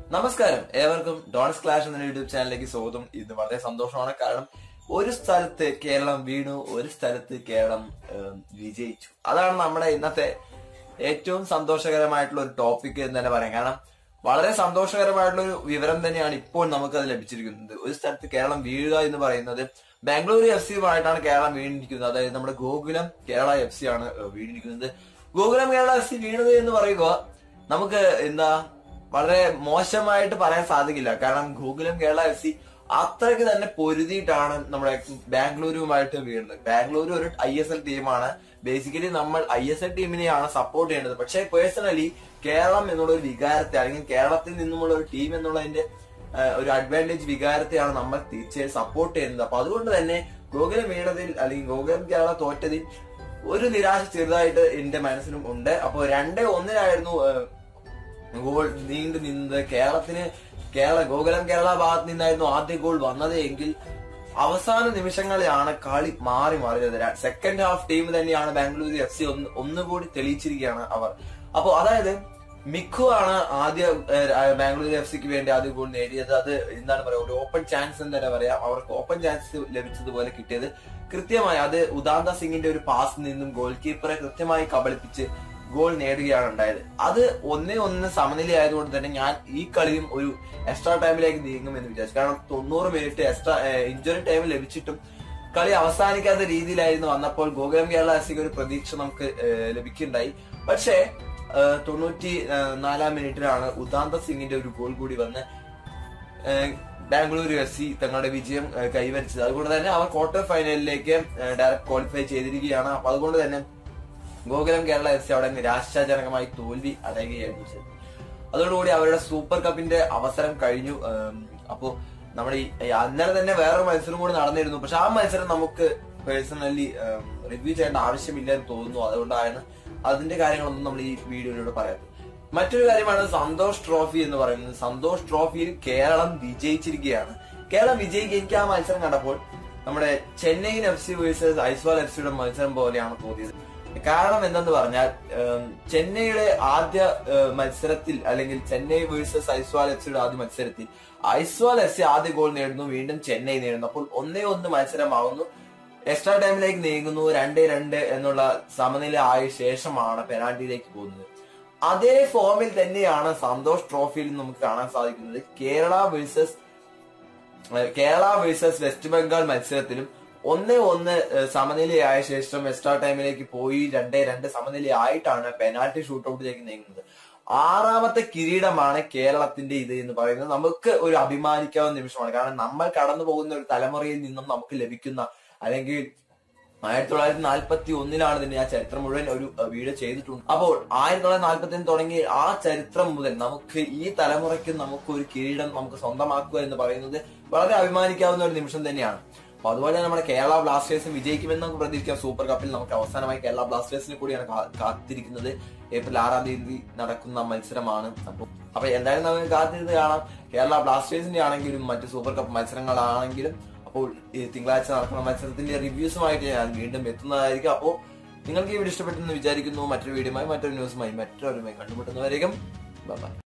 നമസ്കാരം ഏവർക്കും dawns clash എന്ന യൂട്യൂബ് ചാനലിലേക്ക് സ്വാഗതം ഇന്ന് വളരെ സന്തോഷമാണ് കാരണം ഒരു സ്ഥലത്ത് കേരളം വീണു ഒരു സ്ഥലത്ത് കേരളം ഏം, വിജയിച്ചു അതാണ് നമ്മുടെ ഇന്നത്തെ ഏറ്റവും സന്തോഷകരമായിട്ടുള്ള ഒരു ടോപ്പിക് എന്ന് തന്നെ പറയാം കാരണം വളരെ സന്തോഷകരമായിട്ടുള്ള ഒരു വിവരം തന്നെയാണ് ഇപ്പോൾ നമുക്ക് അത് ലഭിച്ചിരിക്കുന്നത് ഒരു സ്ഥലത്ത് കേരളം വീഴുക എന്ന് പറയുന്നത് ബാംഗ്ലൂരു എഫ് സിയുമായിട്ടാണ് കേരളം വീണിരിക്കുന്നത് അതായത് നമ്മുടെ ഗോകുലം കേരള എഫ് സി ആണ് ഏഹ്, വീണിരിക്കുന്നത് ഗോകുലം കേരള എഫ് സി വീണത് എന്ന് പറയുക നമുക്ക് എന്താ വളരെ മോശമായിട്ട് പറയാൻ സാധിക്കില്ല കാരണം ഗോകുലം കേരള എഫ് സി അത്രയ്ക്ക് തന്നെ പൊരുതിയിട്ടാണ് നമ്മുടെ ബാംഗ്ലൂരുമായിട്ട് വീഴുന്നത് ബാംഗ്ലൂരു ഒരു ഐ എസ് എൽ ടീമാണ് ബേസിക്കലി നമ്മൾ ഐ എസ് എൽ ടീമിനെയാണ് സപ്പോർട്ട് ചെയ്യേണ്ടത് പക്ഷേ പേഴ്സണലി കേരളം എന്നുള്ള ഒരു വികാരത്തെ അല്ലെങ്കിൽ കേരളത്തിൽ നിന്നുമുള്ള ഒരു ടീം എന്നുള്ളതിന്റെ ആ, ഒരു അഡ്വാൻറ്റേജ് വികാരത്തെയാണ് നമ്മൾ തീർച്ചയായും സപ്പോർട്ട് ചെയ്യുന്നത് അപ്പൊ അതുകൊണ്ട് തന്നെ ഗോകുലം വീണതിൽ അല്ലെങ്കിൽ ഗോകുലം കേരള തോറ്റതിൽ ഒരു നിരാശ ചെറുതായിട്ട് എന്റെ മനസ്സിലും ഉണ്ട് അപ്പോൾ രണ്ടേ ഒന്നിനായിരുന്നു ആ, ഗോൾ നീണ്ടു നിന്നത് കേരളത്തിന് കേരള ഗോകുലം കേരള ഭാഗത്ത് നിന്നായിരുന്നു ആദ്യ ഗോൾ വന്നത് എങ്കിൽ അവസാന നിമിഷങ്ങളിലാണ് കളി മാറി മാറിയത് സെക്കൻഡ് ഹാഫ് ടീം തന്നെയാണ് ബാംഗ്ലൂരു എഫ് സി ഒന്ന് ഒന്നുകൂടി തെളിയിച്ചിരിക്കുകയാണ് അവർ അപ്പോൾ അതായത് മിഖു ആണ് ആദ്യ ഏഹ്, ബാംഗ്ലൂരു എഫ് സിക്ക് വേണ്ടി ആദ്യ ഗോൾ നേടിയത് അത് എന്താണ് പറയാ ഒരു ഓപ്പൺ ചാൻസ് എന്ന് തന്നെ പറയാം അവർക്ക് ഓപ്പൺ ചാൻസ് ലഭിച്ചതുപോലെ കിട്ടിയത് കൃത്യമായി അത് ഉദാന്ത സിംഗിന്റെ ഒരു പാസ് നിന്നും ഗോൾ കീപ്പറെ കൃത്യമായി കബളിപ്പിച്ച് ഗോൾ നേടുകയാണ് ഉണ്ടായത് അത് ഒന്നേ ഒന്ന് സമനിലയായതുകൊണ്ട് തന്നെ ഞാൻ ഈ കളിയും ഒരു എക്സ്ട്രാ ടൈമിലേക്ക് നീങ്ങുമെന്ന് വിചാരിച്ചു കാരണം തൊണ്ണൂറ് മിനിറ്റ് എക്സ്ട്രാ ഇഞ്ചുറി ടൈം ലഭിച്ചിട്ടും കളി അവസാനിക്കാത്ത രീതിയിലായിരുന്നു വന്നപ്പോൾ ഗോകുലം കേരള എഫ് സിക്ക് ഒരു പ്രതീക്ഷ നമുക്ക് ഏഹ്, ലഭിക്കുകയുണ്ടായി പക്ഷേ ഏഹ്, തൊണ്ണൂറ്റി ഏഹ്, നാലാം മിനിറ്റിലാണ് ഉദാന്ത സിംഗിന്റെ ഒരു ഗോൾ കൂടി വന്ന് ഏഹ്, ബാംഗ്ലൂരു എഫ് സി തങ്ങളുടെ വിജയം ഏഹ്, കൈവരിച്ചത് അതുകൊണ്ട് തന്നെ അവർ ക്വാർട്ടർ ഫൈനലിലേക്ക് ഡയറക്റ്റ് ക്വാളിഫൈ ചെയ്തിരിക്കുകയാണ് അപ്പൊ അതുകൊണ്ട് തന്നെ ഗോകുലം കേരള എഫ് സി അവിടെ നിരാശാജനകമായി തോൽവി അടയുകയായിരുന്നു ചെയ്തത് അതോടുകൂടി അവരുടെ സൂപ്പർ കപ്പിന്റെ അവസരം കഴിഞ്ഞു ഏം, അപ്പോ നമ്മുടെ ഈ ഈ അന്നേരം തന്നെ വേറൊരു മത്സരം കൂടി നടന്നിരുന്നു പക്ഷെ ആ മത്സരം നമുക്ക് പേഴ്സണലി റിവ്യൂ ചെയ്യേണ്ട ആവശ്യമില്ല എന്ന് തോന്നുന്നു അതുകൊണ്ടാണ് അതിന്റെ കാര്യങ്ങളൊന്നും നമ്മൾ ഈ വീഡിയോയിലൂടെ പറയാത്തത് മറ്റൊരു കാര്യമാണ് സന്തോഷ് ട്രോഫി എന്ന് പറയുന്നത് സന്തോഷ് ട്രോഫിയിൽ കേരളം വിജയിച്ചിരിക്കുകയാണ് കേരളം വിജയിക്കുക എനിക്ക് ആ മത്സരം കണ്ടപ്പോൾ നമ്മുടെ Chennaiyin F C versus Aizawl F സിയുടെ മത്സരം പോലെയാണ് തോന്നിയത് കാരണം എന്തെന്ന് പറഞ്ഞാൽ ഏം, ചെന്നൈയുടെ ആദ്യ ഏഹ്, മത്സരത്തിൽ അല്ലെങ്കിൽ ചെന്നൈ വേഴ്സസ് ഐസ്വാൾ എഫ് സിയുടെ ആദ്യ മത്സരത്തിൽ ഐസ്വാൾ എഫ് സി ആദ്യ ഗോൾ നേടുന്നു വീണ്ടും ചെന്നൈ നേടുന്നു അപ്പോൾ ഒന്നേ ഒന്ന് മത്സരമാവുന്നു എക്സ്ട്രാ ടൈമിലേക്ക് നീങ്ങുന്നു രണ്ട് രണ്ട് എന്നുള്ള സമനില ആയ ശേഷമാണ് പെനാൽറ്റിയിലേക്ക് പോകുന്നത് അതേ ഫോമിൽ തന്നെയാണ് സന്തോഷ് ട്രോഫിയിൽ നമുക്ക് കാണാൻ സാധിക്കുന്നത് കേരള വേഴ്സസ് ഏഹ് കേരള വേഴ്സസ് വെസ്റ്റ് ബംഗാൾ മത്സരത്തിലും ഒന്നേ ഒന്ന് ഏഹ് സമനിലയായ ശേഷം എക്സ്ട്രാ ടൈമിലേക്ക് പോയി രണ്ടേ രണ്ട് സമനിലയായിട്ടാണ് പെനാൽറ്റി ഷൂട്ടൌട്ടിലേക്ക് നീങ്ങുന്നത് ആറാമത്തെ കിരീടമാണ് കേരളത്തിന്റെ ഇത് എന്ന് പറയുന്നത് നമുക്ക് ഒരു അഭിമാനിക്കാവുന്ന നിമിഷമാണ് കാരണം നമ്മൾ കടന്നു പോകുന്ന ഒരു തലമുറയിൽ നിന്നും നമുക്ക് ലഭിക്കുന്ന അല്ലെങ്കിൽ ആയിരത്തി തൊള്ളായിരത്തി നാൽപ്പത്തി ഒന്നിലാണ് തന്നെ ആ ചരിത്രം മുഴുവൻ ഒരു അഹ്, വീഡിയോ ചെയ്തിട്ടുണ്ട് അപ്പോൾ ആയിരത്തി തൊള്ളായിരത്തി നാൽപ്പത്തി ഒന്ന് തുടങ്ങി ആ ചരിത്രം മുതൽ നമുക്ക് ഈ തലമുറയ്ക്ക് നമുക്ക് ഒരു കിരീടം നമുക്ക് സ്വന്തമാക്കുക എന്ന് പറയുന്നത് വളരെ അഭിമാനിക്കാവുന്ന ഒരു നിമിഷം തന്നെയാണ് അപ്പൊ അതുപോലെ തന്നെ നമ്മുടെ കേരള ബ്ലാസ്റ്റേഴ്സും വിജയിക്കുമെന്ന് നമുക്ക് പ്രതീക്ഷിക്കാം സൂപ്പർ കപ്പിൽ നമുക്ക് അവസാനമായി കേരള ബ്ലാസ്റ്റേഴ്സിനെ കൂടിയാണ് കാ- കാത്തിരിക്കുന്നത് ഏപ്രിൽ ആറാം തീയതി നടക്കുന്ന മത്സരമാണ് അപ്പോൾ അപ്പൊ എന്തായാലും നമുക്ക് കാത്തിരുന്ന് കാണാം കേരള ബ്ലാസ്റ്റേഴ്സിന്റെ ആണെങ്കിലും മറ്റ് സൂപ്പർ കപ്പ് മത്സരങ്ങളാണെങ്കിലും അപ്പോൾ ഈ തിങ്കളാഴ്ച നടക്കുന്ന മത്സരത്തിന്റെ റിവ്യൂസുമായിട്ട് ഞാൻ വീണ്ടും എത്തുന്നതായിരിക്കും അപ്പോൾ നിങ്ങൾക്ക് ഈ വീഡിയോ ഇഷ്ടപ്പെട്ടെന്ന് വിചാരിക്കുന്നു മറ്റൊരു വീഡിയോയുമായി മറ്റൊരു ന്യൂസുമായി മറ്റൊരു കണ്ടുമുട്ടുന്നവരേക്കും ബൈ